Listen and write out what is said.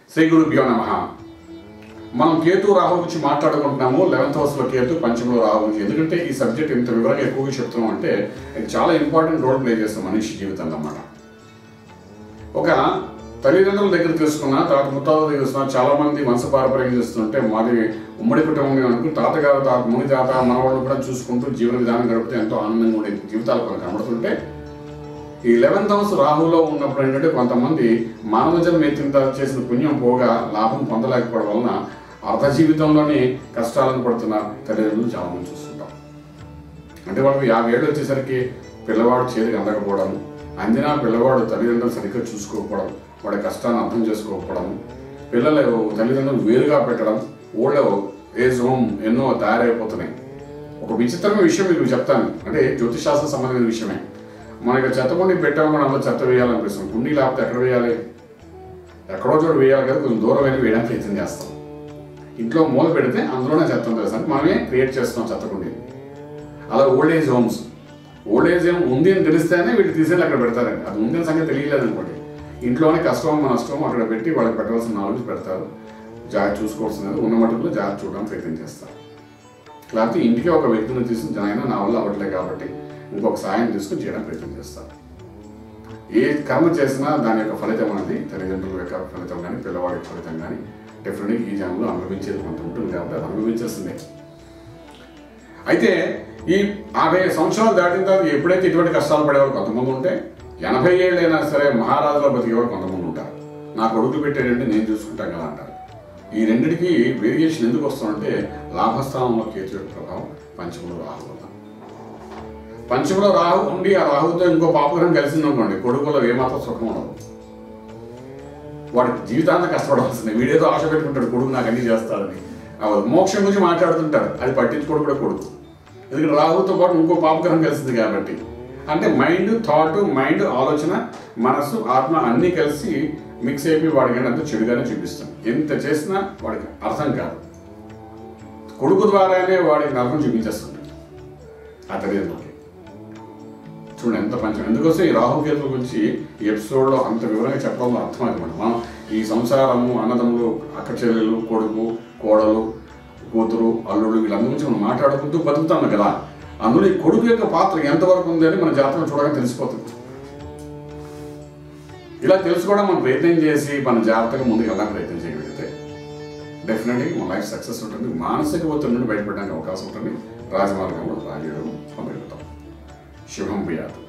శ్రీ గురుభ్యో నమ మనం కేతు రాహు గురించి మాట్లాడుకుంటున్నాము లెవెన్త్ హౌస్లో కేతు పంచంలో రాహు గురించి ఎందుకంటే ఈ సబ్జెక్ట్ ఇంత వివరంగా ఎక్కువగా చెప్తున్నాం అంటే ఇది చాలా ఇంపార్టెంట్ రోల్ ప్లే చేస్తాం మనిషి జీవితంలో అన్నమాట ఒక తల్లిదండ్రుల దగ్గర తీసుకున్న తర్వాత ముత్తాత దగ్గర తీసుకున్న చాలా మంది వంశపారపర్యం చేస్తుంటే మాది ఉమ్మడి కుటుంబం అనుకుని తాతగారు తాత ముని తాత మనవాళ్ళు కూడా చూసుకుంటూ జీవన విధానం గడిపితే ఎంతో ఆనందంగా ఉండే జీవితాలు మనకు కనబడుతుంటే ఈ లెవెన్త్ హౌస్ రాహులో ఉన్నప్పుడు ఏంటంటే కొంతమంది మానవ జన్మ ఎత్తిన తర్వాత చేసిన పుణ్యం పోగా లాభం పొందలేకపోవడం వలన అర్ధ జీవితంలోనే కష్టాలను పడుతున్న తల్లిదండ్రులు చాలా మంది చూస్తుంటాం అంటే వాళ్ళకి యాభై ఏళ్ళు వచ్చేసరికి పిల్లవాడు చేతికి అందకపోవడం అందినా పిల్లవాడు తల్లిదండ్రులు సరిగ్గా చూసుకోకపోవడం వాడి కష్టాన్ని అర్థం చేసుకోకపోవడం పిల్లలు తల్లిదండ్రులు వేరుగా పెట్టడం ఊళ్ళో ఏజ్ హోమ్ ఎన్నో తయారైపోతున్నాయి ఒక విచిత్రమైన విషయం మీకు చెప్తాను అంటే జ్యోతిశాస్త్రం సంబంధించిన విషయమే మనకి చెత్త కుండి పెట్టాము కూడా అందులో చెత్త వేయాలనిపిస్తుంది కుండీ లేకపోతే ఎక్కడ వేయాలి ఎక్కడో చోట వేయాలి కదా కొంచెం దూరం వెళ్ళి వేయడానికి ప్రయత్నం చేస్తాం ఇంట్లో మూల పెడితే అందులోనే చెత్త ఉంటుంది అంటే మనమే క్రియేట్ చేస్తున్నాం చెత్త కుండీని అలా old age homes old age home ఉంది అని తెలిస్తేనే వీళ్ళు తీసుకెళ్ళి అక్కడ పెడతారండి అది ఉంది అని సంగతి తెలియలేదు అనుకోండి ఇంట్లోనే కష్టం నష్టం అక్కడ పెట్టి వాళ్ళకి పెట్టవలసిన నాలెడ్జ్ పెడతారు జాగ్రత్త చూసుకోవాల్సినది ఉన్న మటుకులో జాగ్రత్త చూడడానికి ప్రయత్నం చేస్తారు లేకపోతే ఇంటికి ఒక వ్యక్తిని తీసుకుని ఆయన నా వల్ల అవ్వట్లేదు కాబట్టి ఇంకొక సాయం తీసుకుని చేయడానికి ప్రయత్నం చేస్తారు ఏ కర్మ చేసినా దాని యొక్క ఫలితం అనేది తల్లిదండ్రుల యొక్క ఫలితం కానీ పిల్లవాడి యొక్క ఫలితం కానీ డెఫినెట్గా ఈ జన్మలో అనుభవించేది కొంత ఉంటుంది కాబట్టి అది అనుభవించాల్సిందే అయితే ఈ యాభై సంవత్సరాలు దాటిన తర్వాత ఎప్పుడైతే ఇటువంటి కష్టాలు పడేవారు కొంతమంది ఉంటే ఎనభై ఏళ్ళైనా సరే మహారాజులో బతికేవారు కొంతమంది ఉంటారు నా కొడుకులు పెట్టేటంటే నేను చూసుకుంటాను కదా అంటారు ఈ రెండిటికి వేరియేషన్ ఎందుకు వస్తుందంటే లాభస్థానంలో కేతు యొక్క ప్రభావం పంచములో రాహు వల్ల పంచములో రాహు ఉండి ఆ రాహుతో ఇంకో పాపగ్రహం కలిసిందనుకోండి కొడుకులో ఏమాత్రం సుఖం ఉండదు వాడి జీవితాంతం కష్టపడవలసింది వీడేదో ఆశ పెట్టుకుంటాడు కొడుకు నాకు అన్ని చేస్తాడని ఆ మోక్షం గురించి మాట్లాడుతుంటాడు అది పట్టించుకోడు కూడా కొడుకు ఎందుకంటే రాహుతో పాటు ఇంకో పాపగ్రహం కలిసింది కాబట్టి అంటే మైండ్ థాట్ మైండ్ ఆలోచన మనస్సు ఆత్మ అన్నీ కలిసి మిక్స్ అయిపోయి వాడికి అంత చెడుగానే చూపిస్తుంది ఎంత చేసినా వాడికి అర్థం కాదు కొడుకు ద్వారానే వాడికి నరకం చూపించేస్తుంది ఆ తల్లిదండ్రులకి చూడండి ఎంత పంచం ఎందుకోసం ఈ రాహుకేతుల గురించి ఈ ఎపిసోడ్లో అంత వివరంగా చెప్పడంలో అర్థమైంది మనం మనం ఈ సంసారము అన్నదమ్ములు అక్క చెల్లెలు కొడుకు కోడలు కూతురు అల్లుడు వీళ్ళందరి గురించి మనం మాట్లాడుకుంటూ బతుకుతాం కదా అందులో ఈ కొడుకు యొక్క పాత్ర ఎంతవరకు ఉంది అని మన జాతకం చూడగా తెలిసిపోతుంది ఇలా తెలుసుకోవడం మనం ప్రయత్నం చేసి మన జాగ్రత్తగా ముందుకు వెళ్ళడానికి ప్రయత్నం చేయగలిగితే డెఫినెట్గా మన లైఫ్ సక్సెస్ ఉంటుంది మానసిక ఒత్తిడి నుండి బయటపడడానికి అవకాశం ఉంటుంది రాజమార్గంలో రాజేయడం పొందగలుగుతాం శుభం భూయాత్